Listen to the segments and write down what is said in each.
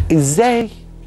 ازاي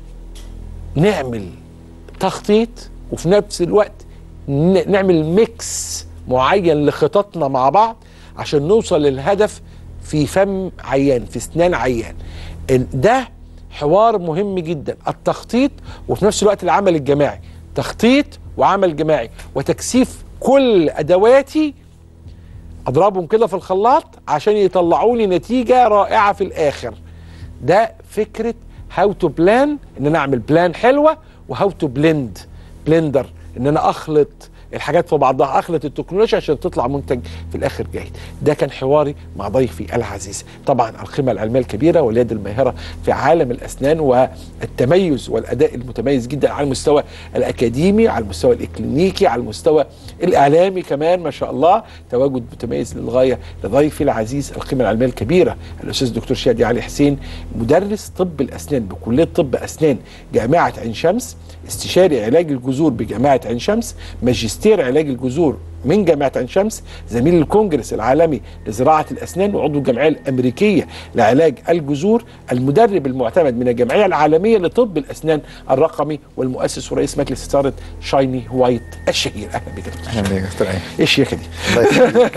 نعمل تخطيط وفي نفس الوقت ن- نعمل ميكس معين لخططنا مع بعض عشان نوصل للهدف في فم عيان في اسنان عيان ال- ده حوار مهم جدا التخطيط وفي نفس الوقت العمل الجماعي تخطيط وعمل جماعي وتكثيف كل ادواتي اضربهم كده في الخلاط عشان يطلعوا لي نتيجه رائعه في الاخر ده فكره هاو تو بلان ان انا اعمل بلان حلوه وهاو تو بلند بلندر ان انا اخلط الحاجات في بعضها اخلط التكنولوجيا عشان تطلع منتج في الاخر جيد ده كان حواري مع ضيفي العزيز طبعا القيمه العلميه الكبيره واليد الماهره في عالم الاسنان والتميز والاداء المتميز جدا على المستوى الاكاديمي على المستوى الاكلينيكي على المستوى الاعلامي كمان ما شاء الله تواجد متميز للغايه لضيفي العزيز القيمه العلميه الكبيره الاستاذ الدكتور شادي علي حسين مدرس طب الاسنان بكليه طب اسنان جامعه عين شمس استشاري علاج الجذور بجامعه عين شمس ماجستير علاج الجذور من جامعه عين شمس زميل الكونجرس العالمي لزراعه الاسنان وعضو الجمعيه الامريكيه لعلاج الجذور المدرب المعتمد من الجمعيه العالميه لطب الاسنان الرقمي والمؤسس ورئيس مجلس اداره شايني وايت الشهير اهلا بك يا دكتور اهلا بيك يا دكتور ايه ايه الشياكه دي الله يخليك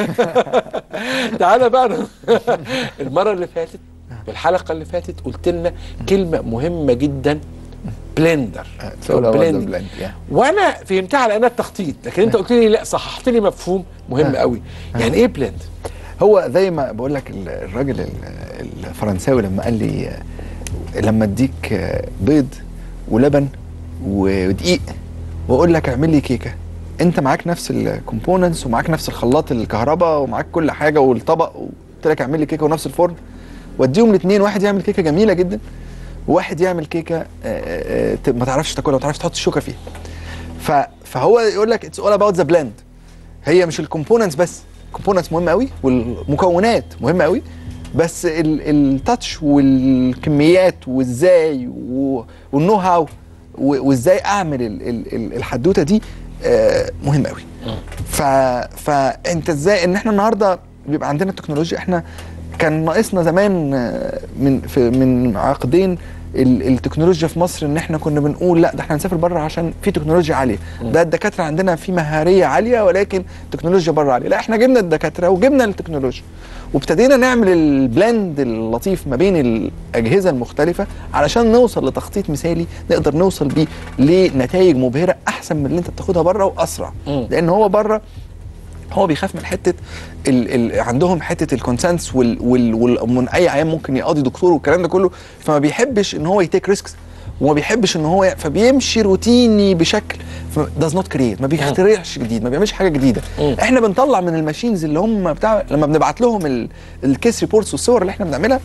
تعالى بقى المره اللي فاتت في الحلقه اللي فاتت قلت لنا كلمه مهمه جدا بلندر So أو that was the blending. blend, yeah. وانا فهمتها على انها التخطيط لكن انت قلت لي لا صححت لي مفهوم مهم قوي يعني ايه بلند هو زي ما بقول لك ال- الراجل ال- الفرنساوي لما قال لي آه، لما اديك آه، بيض ولبن ودقيق واقول لك اعمل لي كيكه انت معاك نفس الكومبوننتس ومعاك نفس الخلاط الكهرباء ومعاك كل حاجه والطبق وقلت لك اعمل لي كيكه ونفس الفرن واديهم الاثنين واحد يعمل كيكه جميله جدا وواحد يعمل كيكه آه، آه، آه، ما تعرفش تاكلها وما تعرفش تحط الشوكه فيها ف- فهو يقول لك اتس اول اباوت ذا بلند هي مش الكومبوننتس بس الكومبوننتس مهمه قوي والمكونات مهمه قوي بس التاتش والكميات وازاي و- والنو هاو و- وازاي اعمل ال- ال- ال- الحدوته دي آه، مهم قوي ف فانت ازاي ان احنا النهارده بيبقى عندنا التكنولوجيا احنا كان ناقصنا زمان آه، من في من عقدين ال- التكنولوجيا في مصر ان احنا كنا بنقول لا ده احنا هنسافر بره عشان في تكنولوجيا عاليه ده الدكاتره عندنا في مهاريه عاليه ولكن التكنولوجيا بره عاليه لا احنا جبنا الدكاتره وجبنا التكنولوجيا وابتدينا نعمل البلند اللطيف ما بين الاجهزه المختلفه علشان نوصل لتخطيط مثالي نقدر نوصل بيه لنتائج مبهره احسن من اللي انت بتاخدها بره واسرع مم. لان هو بره هو بيخاف من حته ال ال عندهم حته الكونسنس وال وال وال من اي عيان ممكن يقاضي دكتور والكلام ده كله فما بيحبش ان هو يتيك ريسكس وما بيحبش ان هو ي- فبيمشي روتيني بشكل داز نوت كرييت ما بيخترعش جديد ما بيعملش حاجه جديده مم. احنا بنطلع من الماشينز اللي هم بتاع لما بنبعت لهم ال- الكيس ريبورتس والصور اللي احنا بنعملها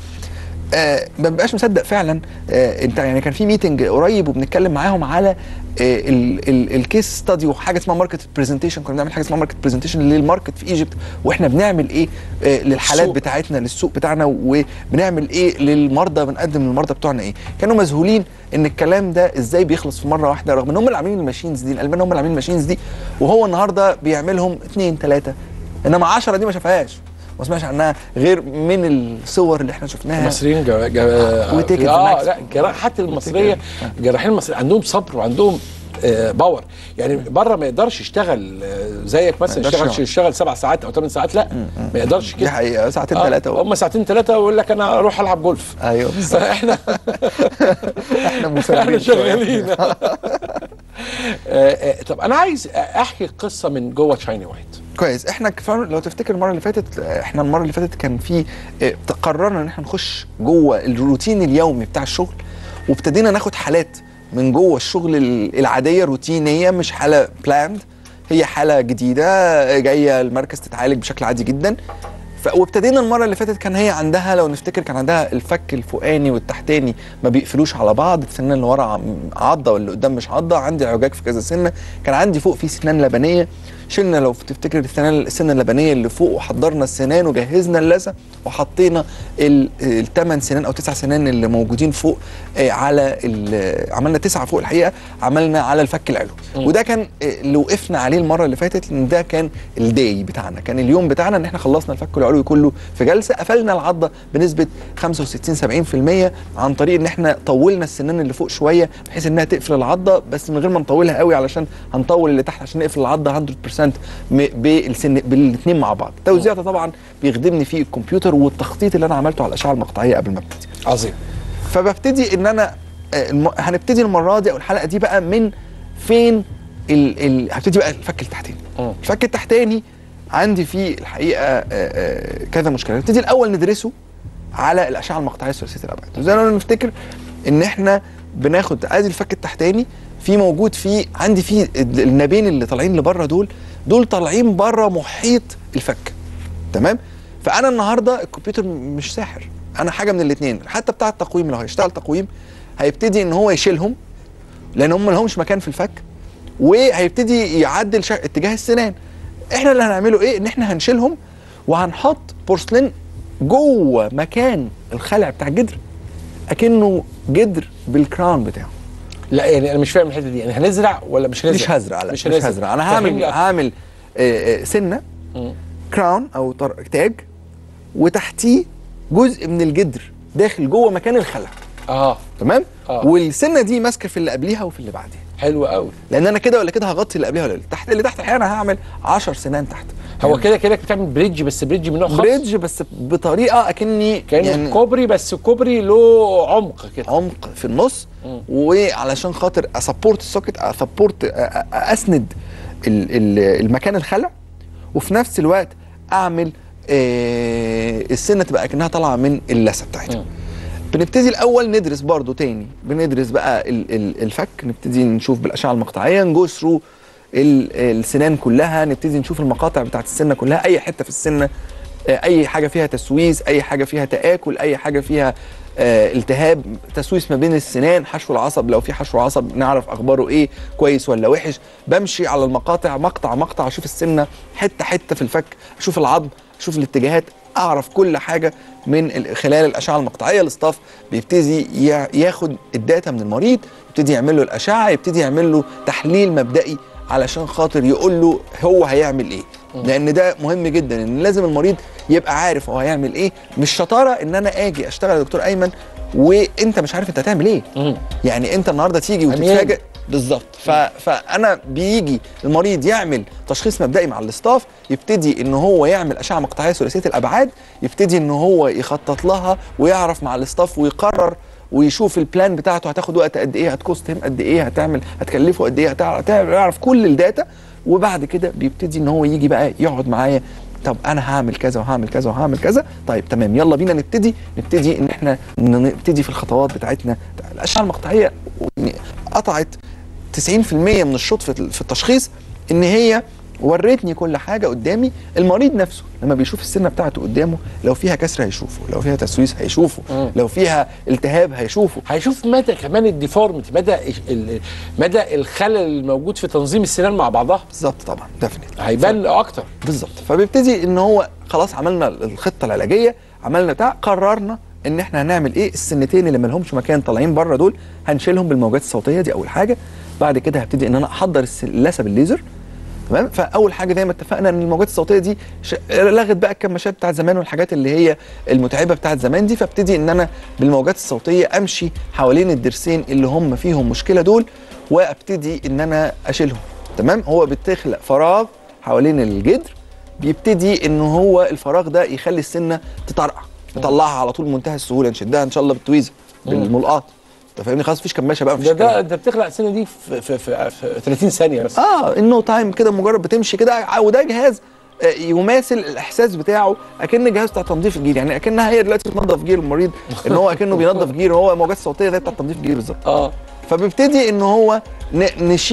آه ما ببقاش مصدق فعلا آه انت يعني كان في ميتنج قريب وبنتكلم معاهم على آه ال- ال- الكيس ستادي وحاجه اسمها ماركت برزنتيشن كنا بنعمل حاجه اسمها ماركت برزنتيشن للماركت في ايجيبت واحنا بنعمل ايه آه للحالات السوق. بتاعتنا للسوق بتاعنا وبنعمل ايه للمرضى بنقدم للمرضى بتوعنا ايه كانوا مذهولين ان الكلام ده ازاي بيخلص في مره واحده رغم ان هم اللي عاملين الماشينز دي الالمان هم اللي عاملين الماشينز دي وهو النهارده بيعملهم اثنين ثلاثه انما 10 دي ما شافهاش ما سمعش عنها غير من الصور اللي احنا شفناها المصريين جا جا وتيك إت اه ماكس. لا الجراحات المصريه الجراحين المصريين عندهم صبر وعندهم آه باور يعني بره ما يقدرش يشتغل آه، زيك مثلا ما يقدرش يشتغل يشتغل سبع ساعات او ثمان ساعات لا ما يقدرش دي كده حقيقه ساعتين آه، ثلاثه هم ساعتين ثلاثه ويقول لك انا اروح العب جولف ايوه بالظبط فاحنا احنا احنا مسافرين شوية. شغالين آه، آه، طب انا عايز احكي قصه من جوه شايني وايت كويس احنا كفار لو تفتكر المره اللي فاتت آه، احنا المره اللي فاتت كان في اه، قررنا ان احنا نخش جوه الروتين اليومي بتاع الشغل وابتدينا ناخد حالات من جوه الشغل ال- العاديه روتينيه مش حاله بلاند هي حاله جديده آه، جايه المركز تتعالج بشكل عادي جدا ف... وابتدينا المره اللي فاتت كان هي عندها لو نفتكر كان عندها الفك الفوقاني والتحتاني ما بيقفلوش على بعض السنان اللي ورا عم- عضه واللي قدام مش عضه عندي عوجاج في كذا سنه كان عندي فوق في سنان لبنيه شلنا لو تفتكر السنان السنه اللبنيه اللي فوق وحضرنا السنان وجهزنا اللثه وحطينا الثمان سنان او تسع سنان اللي موجودين فوق آه، على ال- عملنا تسعه فوق الحقيقه عملنا على الفك العلوي مم. وده كان آه، اللي وقفنا عليه المره اللي فاتت لان ده كان الداي بتاعنا كان اليوم بتاعنا ان احنا خلصنا الفك العلوي كله في جلسه قفلنا العضه بنسبه 65 70% عن طريق ان احنا طولنا السنان اللي فوق شويه بحيث انها تقفل العضه بس من غير ما نطولها قوي علشان هنطول اللي تحت عشان نقفل العضه 100% م- بالسن بالاثنين مع بعض التوزيع ده طبعا بيخدمني فيه الكمبيوتر والتخطيط اللي انا عملته على الاشعه المقطعيه قبل ما ابتدي عظيم فببتدي ان انا آه، الم... هنبتدي المره دي او الحلقه دي بقى من فين ال... ال... هبتدي بقى الفك التحتاني مم. الفك التحتاني عندي فيه الحقيقه آه، آه، كذا مشكله نبتدي الاول ندرسه على الاشعه المقطعيه ثلاثيه الابعاد وزي ما نفتكر ان احنا بناخد ادي الفك التحتاني في موجود فيه عندي فيه ال- النابين اللي طالعين لبره دول دول طالعين بره محيط الفك تمام فانا النهارده الكمبيوتر مش ساحر انا حاجه من الاثنين حتى بتاع التقويم لو هيشتغل تقويم هيبتدي ان هو يشيلهم لان هم لهمش مكان في الفك وهيبتدي يعدل شا... اتجاه السنان احنا اللي هنعمله ايه ان احنا هنشيلهم وهنحط بورسلين جوه مكان الخلع بتاع الجدر اكنه جدر بالكراون بتاعه لا يعني انا مش فاهم الحته دي يعني هنزرع ولا مش هنزرع مش هزرع لا مش مش, هنزرع هزرع انا هعمل فهمني أكتر. هعمل آه، آه، سنه مم. كراون او طر- تاج وتحتيه جزء من الجدر داخل جوه مكان الخلع اه تمام آه. والسنه دي ماسكه في اللي قبليها وفي اللي بعديها حلو قوي لان انا كده ولا كده هغطي اللي قبليها ولا اللي تحت اللي تحت الحقيقه انا هعمل 10 سنان تحت هو كده كده بتعمل بريدج بس بريدج من نوع خاص بريدج بس بطريقه اكني كانه يعني كوبري بس كوبري له عمق كده عمق في النص مم. وعلشان خاطر اسبورت السوكت اسبورت اسند ال- ال- المكان الخلع وفي نفس الوقت اعمل آه، السنه تبقى كانها طالعه من اللثه بتاعتها مم. بنبتدي الاول ندرس برضو تاني بندرس بقى ال- ال- الفك نبتدي نشوف بالاشعه المقطعيه نجو ثرو السنان كلها نبتدي نشوف المقاطع بتاعت السنه كلها اي حته في السنه آه، اي حاجه فيها تسويس اي حاجه فيها تاكل اي حاجه فيها آه، التهاب تسويس ما بين السنان حشو العصب لو في حشو عصب نعرف اخباره ايه كويس ولا وحش بمشي على المقاطع مقطع مقطع اشوف السنه حته حته في الفك اشوف العظم اشوف الاتجاهات اعرف كل حاجه من ال- خلال الاشعه المقطعيه الاستاف بيبتدي يا- ياخد الداتا من المريض يبتدي يعمل له الاشعه يبتدي يعمل له تحليل مبدئي علشان خاطر يقول له هو هيعمل ايه لان ده مهم جدا ان لازم المريض يبقى عارف هو هيعمل ايه مش شطاره ان انا اجي اشتغل يا دكتور ايمن وانت مش عارف انت هتعمل ايه مم. يعني انت النهارده تيجي عميان. وتتفاجئ بالظبط ف... فانا بيجي المريض يعمل تشخيص مبدئي مع الاستاف يبتدي ان هو يعمل اشعه مقطعيه ثلاثيه الابعاد يبتدي ان هو يخطط لها ويعرف مع الاستاف ويقرر ويشوف البلان بتاعته هتاخد وقت قد ايه هتكوست هيم قد ايه هتعمل هتكلفه قد ايه هتعرف يعرف كل الداتا وبعد كده بيبتدي ان هو يجي بقى يقعد معايا طب انا هعمل كذا وهعمل كذا وهعمل كذا طيب تمام يلا بينا نبتدي نبتدي ان احنا نبتدي في الخطوات بتاعتنا الاشعه المقطعيه يعني قطعت 90% من الشوط في في التشخيص ان هي ورتني كل حاجه قدامي المريض نفسه لما بيشوف السنه بتاعته قدامه لو فيها كسر هيشوفه لو فيها تسويس هيشوفه مم. لو فيها التهاب هيشوفه هيشوف مدى كمان الديفورمتي مدى ال- ال- مدى الخلل الموجود في تنظيم السنان مع بعضها بالظبط طبعا ديفنت هيبان اكتر بالظبط فبيبتدي ان هو خلاص عملنا الخطه العلاجيه عملنا بتاع قررنا ان احنا هنعمل ايه السنتين اللي ما لهمش مكان طالعين بره دول هنشيلهم بالموجات الصوتيه دي اول حاجه بعد كده هبتدي ان انا احضر الس- اللثه بالليزر تمام فاول حاجه زي ما اتفقنا ان الموجات الصوتيه دي ش... لغت بقى الكماشات بتاعت زمان والحاجات اللي هي المتعبه بتاعت زمان دي فابتدي ان انا بالموجات الصوتيه امشي حوالين الضرسين اللي هم فيهم مشكله دول وابتدي ان انا اشيلهم تمام هو بتخلق فراغ حوالين الجدر بيبتدي ان هو الفراغ ده يخلي السنه تطرقع نطلعها على طول بمنتهى السهوله نشدها ان شاء الله بالتويزر بالملقاط انت فاهمني خلاص مفيش كماشه بقى مفيش ده ده كلام. انت بتخلق السنه دي في في في, في 30 ثانيه بس اه انه تايم كده مجرد بتمشي كده وده جهاز آه، يماثل الاحساس بتاعه اكن جهاز بتاع تنظيف الجير يعني اكنها هي دلوقتي بتنظف جير المريض ان هو اكنه بينظف جير وهو موجات صوتيه زي بتاع تنظيف الجير بالظبط اه فبيبتدي ان هو ن- نشيل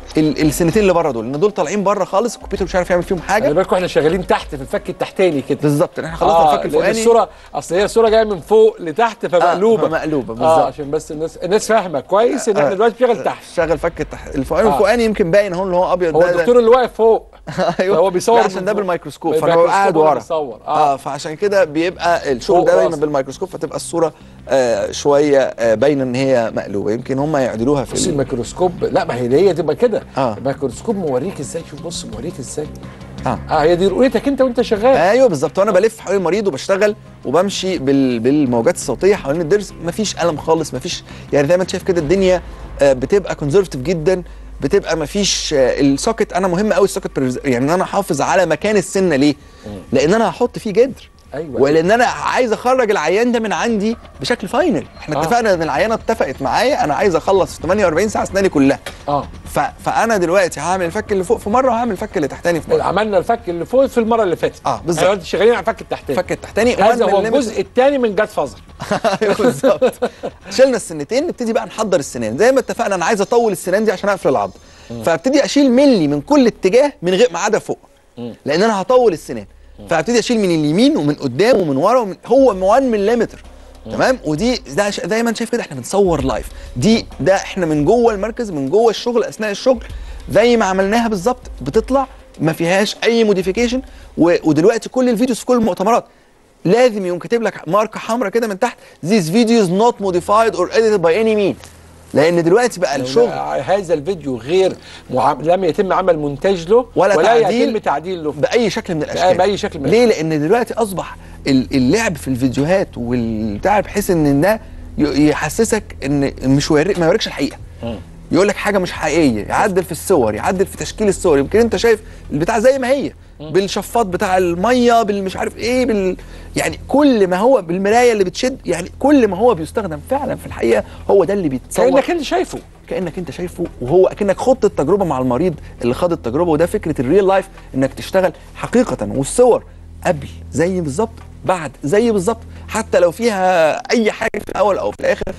ال- السنتين اللي بره دول ان دول طالعين بره خالص الكمبيوتر مش عارف يعمل فيهم خلي حاجه بالكم احنا شغالين تحت في الفك التحتاني كده بالظبط احنا خلصنا الفك لأن الفوقاني الصوره اصل هي الصوره جايه من فوق لتحت فمقلوبه فمقلوبة، اه بالظبط. عشان بس الناس الناس فاهمه كويس ان احنا دلوقتي بنشتغل تحت شغل فك التحت الفوقاني آه. والفوقاني يمكن باين اهو اللي هو ابيض هو ده- ده- الدكتور اللي واقف فوق ايوه هو بيصور لا، من عشان ده فوق. بالميكروسكوب فانا بالميكروسكوب ببقى قاعد هو ورا بيصور. اه اه فعشان كده بيبقى الشغل فوق ده دايما راسه. بالميكروسكوب فتبقى الصوره آه شويه آه باينه ان هي مقلوبه يمكن هم يعدلوها في بص ال- الميكروسكوب لا ما هي هي تبقى كده آه. الميكروسكوب موريك ازاي شوف بص موريك ازاي اه اه هي دي رؤيتك انت وانت شغال ايوه بالظبط وانا بلف حوالين المريض وبشتغل وبمشي بال... بالموجات الصوتيه حوالين الضرس مفيش الم خالص مفيش يعني زي ما انت شايف كده الدنيا آه، بتبقى كونزرفتيف جدا بتبقى مفيش آه، السوكت انا مهم قوي السوكت برز- يعني ان انا احافظ على مكان السنه ليه؟ لان انا هحط فيه جدر ايوه ولان انا عايز اخرج العيان ده من عندي بشكل فاينل احنا آه. اتفقنا ان العيانه اتفقت معايا انا عايز اخلص في 48 ساعه اسناني كلها اه ف... فانا دلوقتي هعمل الفك اللي فوق في مره وهعمل الفك اللي تحتاني في مره عملنا الفك اللي فوق في المره اللي فاتت آه، بالظبط. احنا دلوقتي شغالين على الفك التحتاني الفك التحتاني هذا 1 هو millimeter. الجزء الثاني من جاد فازر ايوه بالظبط شلنا السنتين نبتدي بقى نحضر السنان زي ما اتفقنا انا عايز اطول السنان دي عشان اقفل العض فابتدي اشيل ملي من كل اتجاه من غير ما عدا فوق لان انا هطول السنان فابتدي اشيل من اليمين ومن قدام ومن ورا ومن هو 1 ملم تمام ودي ده ش- زي ما انت شايف كده احنا بنصور لايف دي ده احنا من جوه المركز من جوه الشغل اثناء الشغل زي ما عملناها بالظبط بتطلع ما فيهاش اي موديفيكيشن ودلوقتي كل الفيديوز في كل المؤتمرات لازم يقوم كاتب لك ماركه حمراء كده من تحت these videos not modified or edited by any means لان دلوقتي بقى الشغل هذا الفيديو غير معام... لم يتم عمل مونتاج له ولا ولا تعديل يتم تعديل له باي شكل من الاشكال بأي شكل من ليه لان دلوقتي اصبح ال- اللعب في الفيديوهات والبتاع بحيث ان ده ي- يحسسك ان مش وري ما يوريكش الحقيقه يقول لك حاجه مش حقيقيه يعدل في الصور يعدل في تشكيل الصور يمكن انت شايف البتاع زي ما هي بالشفاط بتاع الميه بالمش عارف ايه بال يعني كل ما هو بالمرايه اللي بتشد يعني كل ما هو بيستخدم فعلا في الحقيقه هو ده اللي بيتصور كانك انت شايفه كانك انت شايفه وهو اكنك خضت التجربه مع المريض اللي خاض التجربه وده فكره الريل لايف انك تشتغل حقيقه والصور قبل زي بالظبط بعد زي بالظبط حتى لو فيها اي حاجه في الاول او في الاخر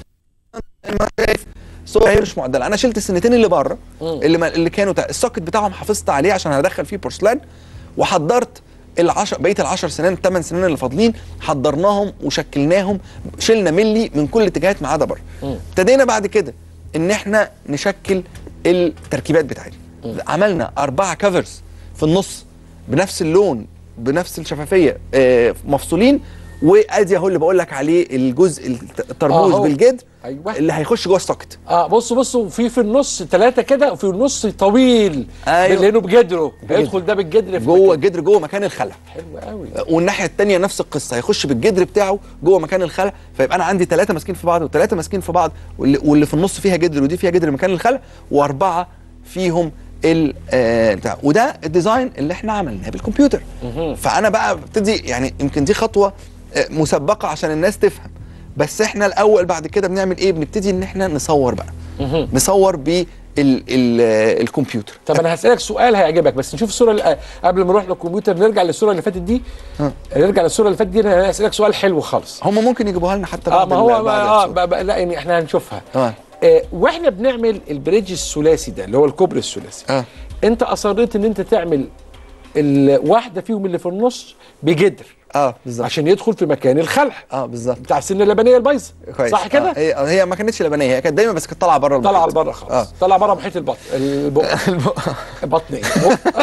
ما شايف صور هي مش معدله انا شلت السنتين اللي بره اللي ما اللي كانوا تا- السوكت بتاعهم حافظت عليه عشان هدخل فيه بورسلان وحضرت العشر بقيه العشر سنين الثمان سنين اللي فاضلين حضرناهم وشكلناهم شلنا ملي من كل الاتجاهات ما عدا بره ابتدينا بعد كده ان احنا نشكل التركيبات بتاعتنا عملنا اربعه كفرز في النص بنفس اللون بنفس الشفافيه آه، مفصولين وادي اهو اللي بقول لك عليه الجزء الت- الترموز أهو. بالجدر أيوة. اللي هيخش جوه السوكت اه بصوا بصوا في في النص ثلاثه كده وفي النص طويل أيوة. لانه بجدره بجدر. هيدخل ده بالجدر في جوه مكان. الجدر جوه مكان الخلع حلو قوي والناحيه الثانيه نفس القصه هيخش بالجدر بتاعه جوه مكان الخلع فيبقى انا عندي ثلاثه ماسكين في بعض وثلاثه ماسكين في بعض واللي, واللي في النص فيها جدر ودي فيها جدر مكان الخلع واربعه فيهم ال آه، بتاع وده الديزاين اللي احنا عملناه بالكمبيوتر فانا بقى ببتدي يعني يمكن دي خطوه آه، مسبقه عشان الناس تفهم بس احنا الاول بعد كده بنعمل ايه بنبتدي ان احنا نصور بقى نصور بال ال- آه، الكمبيوتر طب انا هسالك سؤال هيعجبك بس نشوف الصوره اللي قبل ما نروح للكمبيوتر نرجع للصوره اللي فاتت دي ها. نرجع للصوره اللي فاتت دي انا هسالك سؤال حلو خالص هم ممكن يجيبوها لنا حتى اه بعد ما ال- هو بعد ما اه الصورة. بقى- بقى- لا يعني احنا هنشوفها اه آه واحنا بنعمل البريدج الثلاثي ده اللي هو الكوبري الثلاثي اه انت اصريت ان انت تعمل الواحده فيهم اللي في النص بجدر اه بالظبط عشان يدخل في مكان الخلع اه بالظبط بتاع السنه اللبنيه البايظه كويس صح كده؟ آه. هي هي ما كانتش لبنيه هي كانت دايما بس كانت طالعه بره طلع المحيط. لبره خالص اه طلع بره محيط البطن البق بطن ايه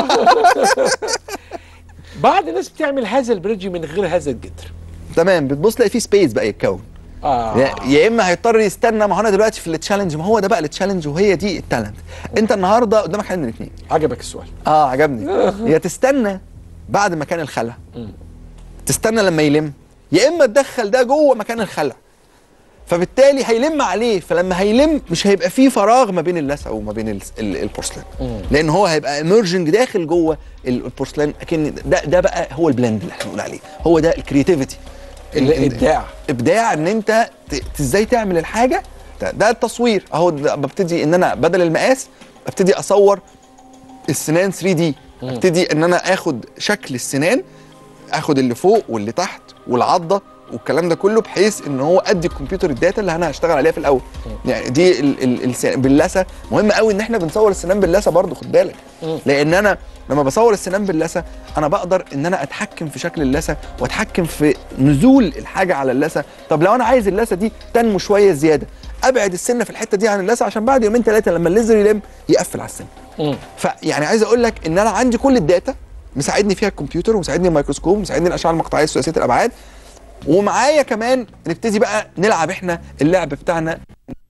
بعض الناس بتعمل هذا البريدج من غير هذا الجدر تمام بتبص تلاقي في سبيس بقى يتكون اه يا- يا اما هيضطر يستنى ما هو انا دلوقتي في التشالنج ما هو ده بقى التشالنج وهي دي التالنت انت النهارده قدامك حل من الاثنين عجبك السؤال اه عجبني يا تستنى بعد مكان الخلع تستنى لما يلم يا اما تدخل ده جوه مكان الخلع فبالتالي هيلم عليه فلما هيلم مش هيبقى فيه فراغ ما بين اللثه وما بين ال- ال- البورسلان لان هو هيبقى ايمرجنج داخل جوه ال- البورسلان اكن ده ده بقى هو البلند اللي احنا بنقول عليه هو ده الكرياتيفيتي الابداع ابداع ان انت ت- ت- ازاي تعمل الحاجه ده, ده التصوير اهو ده ببتدي ان انا بدل المقاس ابتدي اصور السنان 3 دي ابتدي ان انا اخد شكل السنان اخد اللي فوق واللي تحت والعضه والكلام ده كله بحيث ان هو ادي الكمبيوتر الداتا اللي انا هشتغل عليها في الاول يعني دي ال ال الس- باللثه مهم قوي ان احنا بنصور السنان باللثه برضو خد بالك لان انا لما بصور السنان باللثه انا بقدر ان انا اتحكم في شكل اللثه واتحكم في نزول الحاجه على اللثه طب لو انا عايز اللثه دي تنمو شويه زياده ابعد السنه في الحته دي عن اللثه عشان بعد يومين ثلاثه لما الليزر يلم يقفل على السن مم. فيعني عايز اقول لك ان انا عندي كل الداتا مساعدني فيها الكمبيوتر ومساعدني الميكروسكوب ومساعدني الاشعه المقطعيه ثلاثيه الابعاد ومعايا كمان نبتدي بقى نلعب احنا اللعب بتاعنا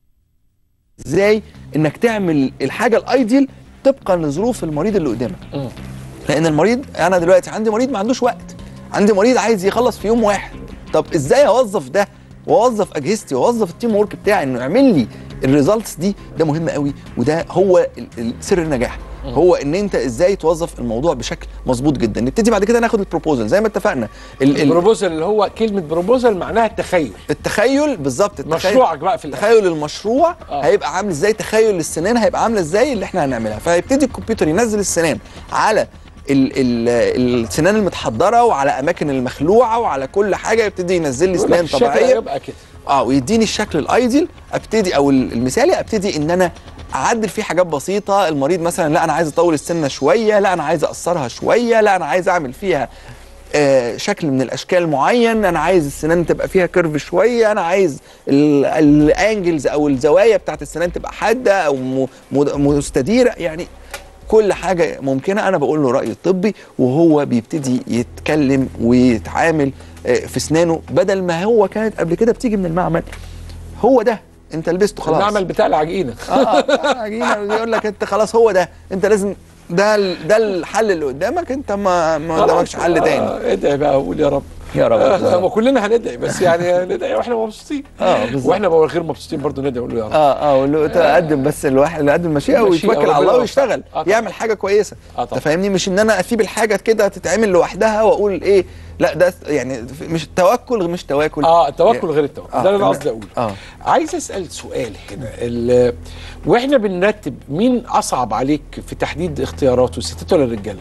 ازاي انك تعمل الحاجه الايديال طبقا لظروف المريض اللي قدامك مم. لان المريض انا دلوقتي عندي مريض ما عندوش وقت عندي مريض عايز يخلص في يوم واحد طب ازاي اوظف ده واوظف اجهزتي واوظف التيم ورك بتاعي انه يعمل لي الريزلتس دي ده مهم قوي وده هو ال- ال- سر النجاح هو ان انت ازاي توظف الموضوع بشكل مظبوط جدا نبتدي بعد كده ناخد البروبوزل زي ما اتفقنا ال- ال- البروبوزل اللي هو كلمه بروبوزل معناها التخيل التخيل بالظبط التخيل مشروعك بقى في الاخر تخيل المشروع آه. آه. هيبقى عامل ازاي تخيل السنان هيبقى عامله ازاي اللي احنا هنعملها فهيبتدي الكمبيوتر ينزل السنان على ال ال السنان المتحضره وعلى اماكن المخلوعه وعلى كل حاجه يبتدي ينزل لي يقول لك سنان الشكل طبيعيه هيبقى كده اه ويديني الشكل الايديال ابتدي او المثالي ابتدي ان انا اعدل فيه حاجات بسيطه المريض مثلا لا انا عايز اطول السنه شويه لا انا عايز اقصرها شويه لا انا عايز اعمل فيها آه شكل من الاشكال معين انا عايز السنان تبقى فيها كيرف شويه انا عايز ال- الانجلز او الزوايا بتاعت السنان تبقى حاده او م- م- مستديره يعني كل حاجه ممكنه انا بقول له رايي الطبي وهو بيبتدي يتكلم ويتعامل آه، في اسنانه بدل ما هو كانت قبل كده بتيجي من المعمل هو ده انت لبسته خلاص المعمل بتاع العجينه اه بتاع عجينه يقول لك انت خلاص هو ده انت لازم ده ال- ده الحل اللي قدامك انت ما ما قدامكش خلاص. حل تاني آه، ادعي بقى وقول يا رب يا رب آه، وكلنا هندعي بس يعني ندعي واحنا مبسوطين اه بالظبط واحنا بقى غير مبسوطين برضه ندعي ونقول له يا رب اه اه واللي تقدم بس الواحد اللي قدم المشيئه المشيئة ويتوكل على وربنا الله يوفقه. ويشتغل آه طبعا. يعمل حاجه كويسه آه انت طبعا. فاهمني مش ان انا اسيب الحاجه كده تتعمل لوحدها واقول ايه لا ده يعني مش التوكل مش تواكل اه التوكل غير التوكل آه، ده اللي انا لا. قصدي اقوله اه عايز اسال سؤال هنا ال- واحنا بنرتب مين اصعب عليك في تحديد اختياراته الستات ولا الرجاله؟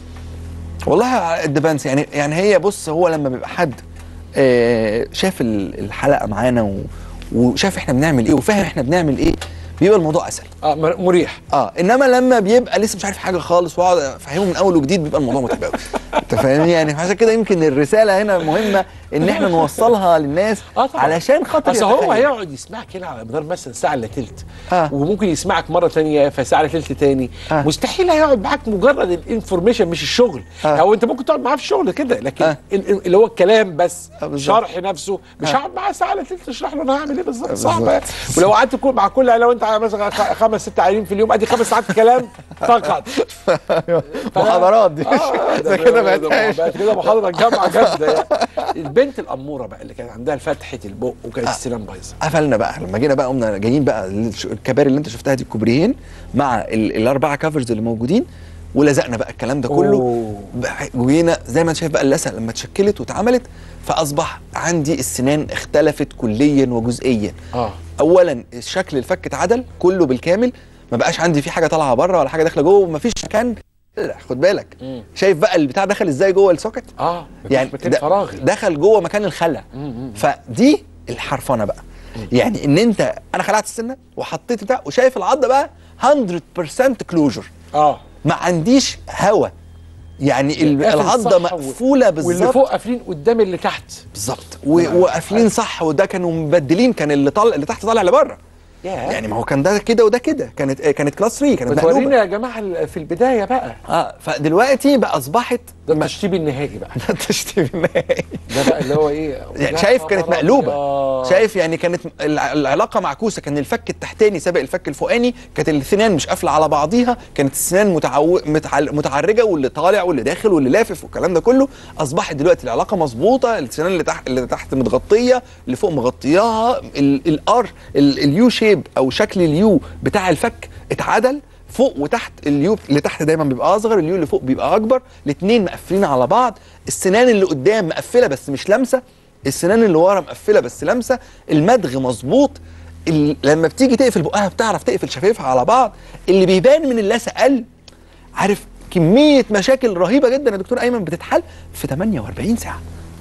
والله الدبانس يعني يعني هي بص هو لما بيبقى حد آه شاف ال- الحلقه معانا و- وشاف احنا بنعمل ايه وفاهم احنا بنعمل ايه بيبقى الموضوع اسهل اه مر- مريح اه انما لما بيبقى لسه مش عارف حاجه خالص واقعد افهمه من اول وجديد بيبقى الموضوع متعب قوي انت فاهمني يعني عشان كده يمكن الرساله هنا مهمه ان احنا نوصلها للناس اه طبعا علشان خاطر اصل هو يتخيل. هيقعد يسمعك هنا على مدار مثلا ساعه الا تلت آه. وممكن يسمعك مره تانية فساعه الا تلت تاني آه. مستحيل هيقعد معاك مجرد الانفورميشن مش الشغل آه. او انت ممكن تقعد معاه في الشغل كده لكن آه. ال- ال- اللي هو الكلام بس آه، بالظبط. شرح نفسه مش آه. هقعد معاه ساعه الا تلت اشرح له انا هعمل ايه بالظبط بالظبط. صعب يعني. ولو قعدت كل- مع كل لو انت مثلا خ- خمس ست عيانين في اليوم ادي خمس ساعات كلام فقط محاضرات دي اه ده كده بقت بقت بقت كده محاضره جامعه جامده يعني البنت الاموره بقى اللي كانت عندها فتحه البق وكانت السنان بايظه قفلنا بقى لما جينا بقى قمنا جايين بقى الش- الكباري اللي انت شفتها دي الكوبريين مع ال- الاربعه كفرز اللي موجودين ولزقنا بقى الكلام ده كله أوه. بقى- وجينا زي ما انت شايف بقى اللثه لما اتشكلت واتعملت فاصبح عندي السنان اختلفت كليا وجزئيا اه اولا شكل الفك اتعدل كله بالكامل ما بقاش عندي فيه حاجه طالعه بره ولا حاجه داخله جوه ومفيش مكان لا، خد بالك مم. شايف بقى البتاع دخل ازاي جوه السوكت اه يعني مكان د- فراغي دخل جوه مكان الخلع مم. فدي الحرفنه بقى يعني ان انت انا خلعت السنه وحطيت بتاع وشايف العضه بقى 100% كلوجر اه ما عنديش هوا يعني ال- قافل العضه صح و- مقفوله واللي بالظبط فوق قافلين قدام اللي تحت بالظبط و- وقافلين صح وده كانوا مبدلين كان اللي طالع اللي تحت طالع لبره ياه يعني ما هو كان ده كده وده كده كانت آه، كانت كلاس 3 كانت بتورينا مقلوبه يا جماعه ال- في البدايه بقى اه فدلوقتي بقى اصبحت ده التشطيب النهائي بقى التشتيم النهائي ده بقى اللي هو ايه يعني يا شايف كانت خبر مقلوبه أبيض. شايف يعني كانت الع- العلاقه معكوسه كان الفك التحتاني سابق الفك الفوقاني كانت السنان مش قافله على بعضيها كانت السنان متعو... متعل... متعرجه واللي طالع واللي داخل واللي لافف والكلام ده كله اصبحت دلوقتي العلاقه مظبوطه السنان اللي تحت اللي تحت متغطيه اللي فوق مغطياها ال- الار ال- اليو شيب او شكل اليو بتاع الفك اتعدل فوق وتحت اليو اللي تحت دايما بيبقى اصغر اليو اللي فوق بيبقى اكبر الاثنين مقفلين على بعض السنان اللي قدام مقفله بس مش لامسه السنان اللي ورا مقفله بس لامسه المدغ مظبوط ال- لما بتيجي تقفل بقها بتعرف تقفل شفايفها على بعض اللي بيبان من اللثه قل عارف كميه مشاكل رهيبه جدا يا دكتور ايمن بتتحل في 48 ساعه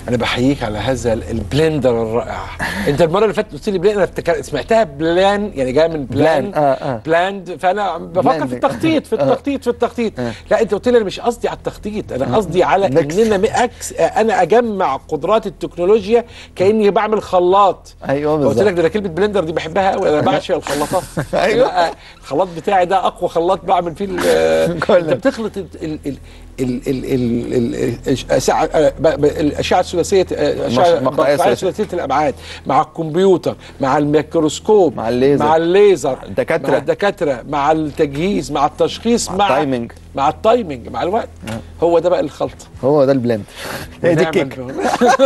انا بحييك على هذا ال- البلندر الرائع انت المره اللي فاتت قلت لي بلان انا افتكر- سمعتها بلان يعني جايه من بلان بلان، آه، آه. بلاند فانا بفكر بلاند. في التخطيط في آه. التخطيط في التخطيط آه. لا انت قلت لي انا مش قصدي على التخطيط انا قصدي على ميكس. اننا ميكس انا اجمع قدرات التكنولوجيا كاني بعمل خلاط ايوه قلت بالظبط لك ده انا كلمه بلندر دي بحبها قوي انا بعشق الخلاطات أيوة. أنا الخلاط بتاعي ده اقوى خلاط بعمل فيه ال- كل انت بتخلط ال ال ال ال ال ال ال الاشعه آه، ب- ب- الاشعه الثلاثيه آه، الاشعه مقطعية مقطعية ثلاثية. ثلاثيه الابعاد مع الكمبيوتر مع الميكروسكوب مع الليزر. مع الليزر الدكاترة. مع الدكاتره مع التجهيز مع التشخيص مع مع التايمينج. مع التايمنج مع الوقت هو ده بقى الخلطه هو ده البلند هي دي ونعمل الكيك به.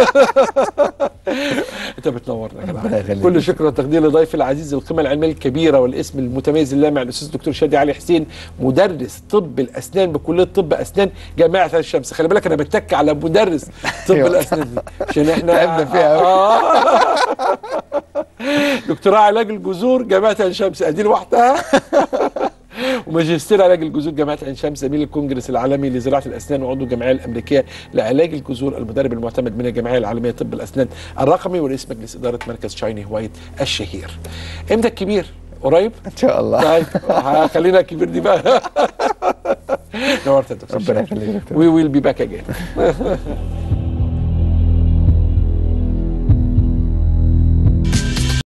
انت بتنورنا يا ربنا جدع يخليك. كل شكر وتقدير لضيفي العزيز القيمه العلميه الكبيره والاسم المتميز اللامع الاستاذ الدكتور شادي علي حسين مدرس طب الاسنان بكليه طب اسنان جامعه عين الشمس خلي بالك انا بتك على مدرس طب أيوة. الاسنان دي عشان احنا تعبنا فيها أوي. آه. دكتوراه علاج الجذور جامعه عين شمس ادي لوحدها وماجستير علاج الجذور جامعه عين شمس زميل الكونجرس العالمي لزراعه الاسنان وعضو الجمعيه الامريكيه لعلاج الجذور المدرب المعتمد من الجمعيه العالميه لطب الاسنان الرقمي ورئيس مجلس اداره مركز شايني هوايت الشهير امتى الكبير قريب ان شاء الله طيب خلينا الكبير دي بقى نورت يا دكتور ربنا يخليك يا دكتور. وي ويل بي باك اجين